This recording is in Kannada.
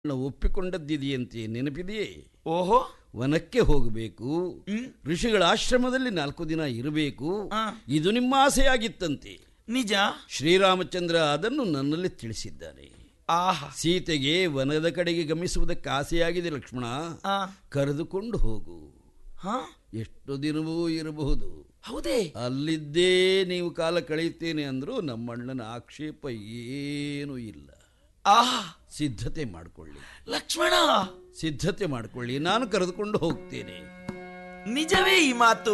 ಒಪ್ಪಿಕೊಂಡದ್ದಿದೆಯಂತೆ ನೆನಪಿದೆಯೇ ಓಹೋ ವನಕ್ಕೆ ಹೋಗಬೇಕು ಹ್ಮ್. ಋಷಿಗಳ ಆಶ್ರಮದಲ್ಲಿ ನಾಲ್ಕು ದಿನ ಇರಬೇಕು ಆ. ಇದು ನಿಮ್ಮ ಆಸೆಯಾಗಿತ್ತಂತೆ ನಿಜ ಶ್ರೀರಾಮಚಂದ್ರ ಅದನ್ನು ನನ್ನಲ್ಲಿ ತಿಳಿಸಿದ್ದಾನೆ ಆಹಾ ಸೀತೆಗೆ ವನದ ಕಡೆಗೆ ಗಮಿಸುವುದಕ್ಕೆ ಆಸೆಯಾಗಿದೆ ಲಕ್ಷ್ಮಣ ಆ, ಕರೆದುಕೊಂಡು ಹೋಗು ಹಾ ಎಷ್ಟು ದಿನವೂ ಇರಬಹುದು ಹೌದೇ ಅಲ್ಲಿದ್ದೇ ನೀವು ಕಾಲ ಕಳೆಯುತ್ತೇನೆ ಅಂದರೂ ನಮ್ಮಣ್ಣನ ಆಕ್ಷೇಪ ಏನೂ ಇಲ್ಲ ಆಹಾ ಸಿದ್ಧತೆ ಮಾಡಿಕೊಳ್ಳಿ ಲಕ್ಷ್ಮಣ ಸಿದ್ಧತೆ ಮಾಡಿಕೊಳ್ಳಿ ನಾನು ಕರೆದುಕೊಂಡು ಹೋಗ್ತೇನೆ ನಿಜವೇ ಈ ಮಾತು